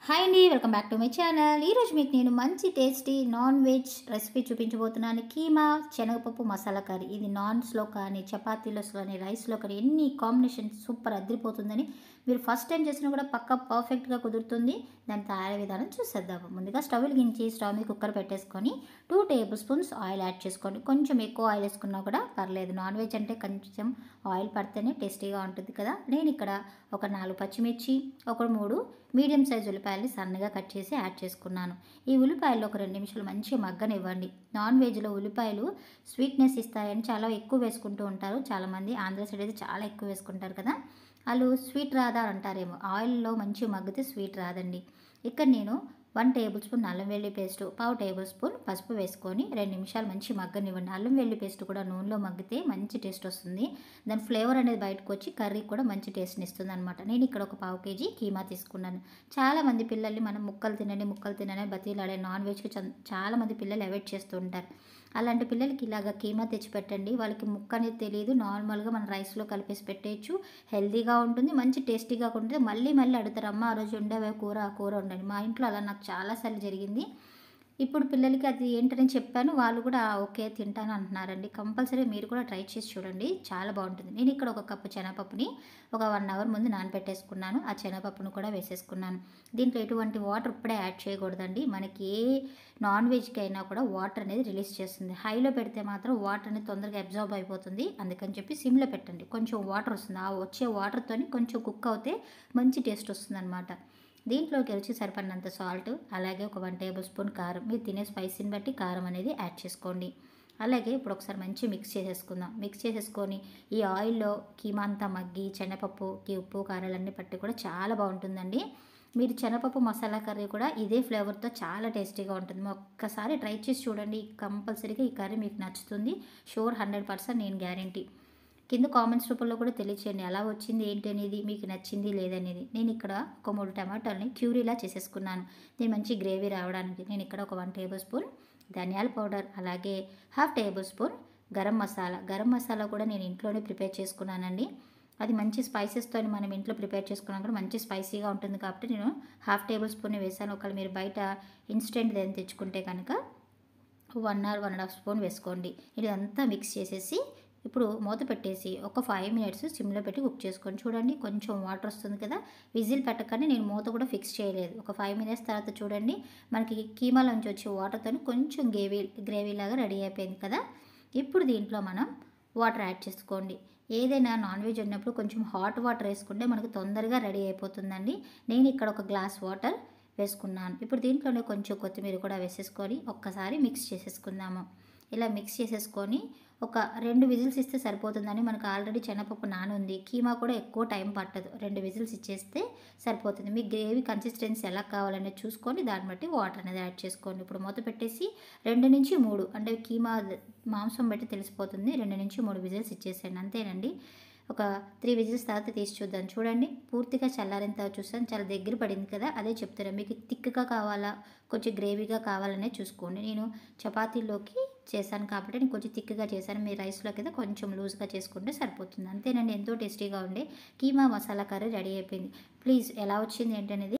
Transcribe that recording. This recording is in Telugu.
హాయ్ అండి welcome back to my channel ఈరోజు మీకు నేను మంచి టేస్టీ నాన్ వెజ్ రెసిపీ చూపించబోతున్నాను కీమా శనగపప్పు మసాలా కర్రీ ఇది నాన్స్లో కానీ చపాతీలో కానీ రైస్లో కానీ ఎన్ని కాంబినేషన్ సూపర్ అదిరిపోతుందని మీరు ఫస్ట్ టైం చేసినా కూడా పక్క పర్ఫెక్ట్గా కుదురుతుంది దాని తయారీ విధానం చూసేద్దాము ముందుగా స్టవ్ వెలిగించి స్టవ్ మీద కుక్కర్ పెట్టేసుకొని two table spoons oil add చేసుకోండి కొంచెం ఎక్కువ ఆయిల్ వేసుకున్నా కూడా పర్లేదు నాన్ వెజ్ అంటే కొంచెం ఆయిల్ పడితేనే టేస్టీగా ఉంటుంది కదా నేను ఇక్కడ ఒక నాలుగు పచ్చిమిర్చి ఒక మూడు మీడియం సైజ్ ఉల్లిపాయలు సన్నగా కట్ చేసి యాడ్ చేసుకున్నాను ఈ ఉల్లిపాయలు ఒక రెండు నిమిషాలు మంచిగా మగ్గనివ్వండి నాన్ వెజ్లో ఉల్లిపాయలు స్వీట్నెస్ ఇస్తాయని చాలా ఎక్కువ వేసుకుంటూ ఉంటారు చాలామంది ఆంధ్ర సైడ్ అయితే చాలా ఎక్కువ వేసుకుంటారు కదా వాళ్ళు స్వీట్ రాదా అంటారేమో ఆయిల్లో మంచిగా మగ్గితే స్వీట్ రాదండి ఇక్కడ నేను వన్ టేబుల్ స్పూన్ అల్లం వెల్లి పేస్ట్ పావు టేబుల్ స్పూన్ పసుపు వేసుకొని రెండు నిమిషాలు మంచి మగ్గనివ్వండి అల్లం వెల్లి పేస్ట్ కూడా నూనెలో మగ్గితే మంచి టేస్ట్ వస్తుంది దాని ఫ్లేవర్ అనేది బయటకు వచ్చి కర్రీ కూడా మంచి టేస్ట్ని ఇస్తుంది అనమాట నేను ఇక్కడ ఒక పావు కేజీ కీమా తీసుకున్నాను చాలా మంది పిల్లల్ని మనం ముక్కలు తినండి ముక్కలు తినని బతీలాడే నాన్ వెజ్కి చాలా మంది పిల్లలు అవాయిడ్ చేస్తూ ఉంటారు అలాంటి పిల్లలకి ఇలాగ కీమా తెచ్చి పెట్టండి వాళ్ళకి ముక్క అనేది తెలియదు నార్మల్గా మన రైస్లో కలిపేసి పెట్టేయచ్చు హెల్తీగా ఉంటుంది మంచి టేస్టీగా ఉంటుంది మళ్ళీ మళ్ళీ అడుగుతారు అమ్మ ఆ రోజు ఉండేవే కూర ఆ కూర ఉండండి మా ఇంట్లో అలా నాకు చాలాసార్లు జరిగింది ఇప్పుడు పిల్లలకి అది ఏంటని చెప్పాను వాళ్ళు కూడా ఓకే తింటాను అంటున్నారండి కంపల్సరీ మీరు కూడా ట్రై చేసి చూడండి చాలా బాగుంటుంది నేను ఇక్కడ ఒక కప్పు శనగపప్పుని ఒక వన్ అవర్ ముందు నానబెట్టేసుకున్నాను ఆ శనగపప్పును కూడా వేసేసుకున్నాను దీంట్లో ఎటువంటి వాటర్ ఇప్పుడే యాడ్ చేయకూడదండి మనకి ఏ నాన్ వెజ్కి అయినా కూడా వాటర్ అనేది రిలీజ్ చేస్తుంది హైలో పెడితే మాత్రం వాటర్ అనేది తొందరగా అబ్జార్బ్ అయిపోతుంది అందుకని చెప్పి సిమ్లో పెట్టండి కొంచెం వాటర్ వస్తుంది ఆ వచ్చే వాటర్తోని కొంచెం కుక్ అవుతే మంచి టేస్ట్ వస్తుంది అనమాట దీంట్లోకి రుచి సరిపడినంత సాల్ట్ అలాగే ఒక వన్ టేబుల్ స్పూన్ కారం మీరు తినే స్పైసీని బట్టి కారం అనేది యాడ్ చేసుకోండి అలాగే ఇప్పుడు ఒకసారి మంచి మిక్స్ చేసేసుకుందాం మిక్స్ చేసేసుకొని ఈ ఆయిల్లో కీమా అంతా మగ్గి శనగపప్పుకి ఉప్పు కారాలన్నీ పట్టి కూడా చాలా బాగుంటుందండి మీరు శనగపప్పు మసాలా కర్రీ కూడా ఇదే ఫ్లేవర్తో చాలా టేస్టీగా ఉంటుంది ఒక్కసారి ట్రై చేసి చూడండి కంపల్సరీగా ఈ కర్రీ మీకు నచ్చుతుంది షూర్ హండ్రెడ్ పర్సెంట్ నేను గ్యారంటీ కింద కామెంట్స్ రూపంలో కూడా తెలియచేయండి ఎలా వచ్చింది ఏంటి అనేది మీకు నచ్చింది లేదనేది నేను ఇక్కడ ఒక మూడు టమాటాలని క్యూరీలా చేసేసుకున్నాను దీని మంచి గ్రేవీ రావడానికి నేను ఇక్కడ ఒక వన్ టేబుల్ స్పూన్ ధనియాల పౌడర్ అలాగే half table spoon garam masala garam masala కూడా నేను ఇంట్లోనే ప్రిపేర్ చేసుకున్నానండి అది మంచి స్పైసెస్తో మనం ఇంట్లో ప్రిపేర్ చేసుకున్నా కూడా మంచి స్పైసీగా ఉంటుంది కాబట్టి నేను హాఫ్ టేబుల్ స్పూన్ వేసాను ఒకవేళ మీరు బయట ఇన్స్టెంట్ ఏదైనా తెచ్చుకుంటే కనుక one hour one and half spoon వేసుకోండి ఇదంతా మిక్స్ చేసేసి ఇప్పుడు మూత పెట్టేసి ఒక ఫైవ్ మినిట్స్ సిమ్లో పెట్టి కుక్ చేసుకొని చూడండి కొంచెం వాటర్ వస్తుంది కదా విజిల్ పెట్టగానే నేను మూత కూడా ఫిక్స్ చేయలేదు ఒక ఫైవ్ మినిట్స్ తర్వాత చూడండి మనకి కీమాలోంచి వచ్చే వాటర్తో కొంచెం గ్రేవీ గ్రేవీ లాగా రెడీ అయిపోయింది కదా ఇప్పుడు దీంట్లో మనం వాటర్ యాడ్ చేసుకోండి ఏదైనా నాన్ వెజ్ ఉన్నప్పుడు కొంచెం హాట్ వాటర్ వేసుకుంటే మనకు తొందరగా రెడీ అయిపోతుందండి నేను ఇక్కడ ఒక గ్లాస్ వాటర్ వేసుకున్నాను ఇప్పుడు దీంట్లోనే కొంచెం కొత్తిమీర కూడా వేసేసుకొని ఒక్కసారి మిక్స్ చేసేసుకుందాము ఇలా మిక్స్ చేసేసుకొని ఒక రెండు విజిల్స్ ఇస్తే సరిపోతుందని మనకు ఆల్రెడీ శనగపప్పు నానుంది కీమా కూడా ఎక్కువ టైం పట్టదు రెండు విజిల్స్ ఇచ్చేస్తే సరిపోతుంది మీ గ్రేవీ కన్సిస్టెన్సీ ఎలా కావాలనేది చూసుకొని దాన్ని బట్టి వాటర్ అనేది యాడ్ చేసుకోండి ఇప్పుడు మూత పెట్టేసి రెండు నుంచి మూడు అంటే కీమా మాంసం బట్టి తెలిసిపోతుంది రెండు నుంచి మూడు విజిల్స్ ఇచ్చేసేయండి అంతేనండి ఒక త్రీ విజిల్స్ తర్వాత తీసి చూద్దాం చూడండి పూర్తిగా చల్లారిన తర్వాత చూస్తాను చాలా దగ్గర పడింది కదా అదే చెప్తున్నాను మీకు థిక్గా కావాలా కొంచెం గ్రేవీగా కావాలనే చూసుకోండి నేను చపాతీలోకి చేశాను కాబట్టి నేను కొంచెం థిక్గా చేశాను మీ రైస్లో కదా కొంచెం లూజ్గా చేసుకుంటే సరిపోతుంది అంతేనండి ఎంతో టేస్టీగా ఉండే కీమా మసాలా కర్రీ రెడీ అయిపోయింది ప్లీజ్ ఎలా వచ్చింది ఏంటనేది